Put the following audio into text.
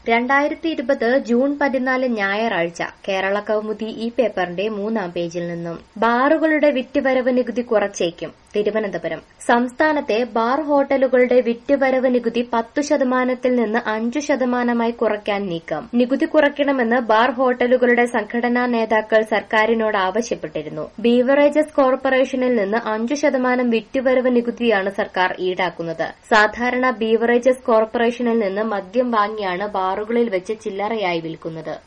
രണ്ടായിരത്തി ഇരുപത് ജൂൺ പതിനാല് ഞായറാഴ്ച കേരള കൗമുദി ഈ പേപ്പറിന്റെ മൂന്നാം പേജിൽ നിന്നും ബാറുകളുടെ വിറ്റുവരവ് നികുതി കുറച്ചേക്കും തിരുവനന്തപുരം സംസ്ഥാനത്തെ ബാർ ഹോട്ടലുകളുടെ വിറ്റുവരവ് നികുതി പത്തു ശതമാനത്തിൽ നിന്ന് അഞ്ചു ശതമാനമായി കുറയ്ക്കാൻ നീക്കം നികുതി കുറയ്ക്കണമെന്ന് ബാർ ഹോട്ടലുകളുടെ സംഘടനാ നേതാക്കൾ സർക്കാരിനോട് ആവശ്യപ്പെട്ടിരുന്നു ബീവറേജസ് കോർപ്പറേഷനിൽ നിന്ന് അഞ്ചു ശതമാനം വിറ്റുവരവ് നികുതിയാണ് സർക്കാർ ഈടാക്കുന്നത് സാധാരണ ബീവറേജസ് കോർപ്പറേഷനിൽ നിന്ന് മദ്യം വാങ്ങിയാണ് ബാറുകളിൽ വെച്ച് ചില്ലറയായി വിൽക്കുന്നത്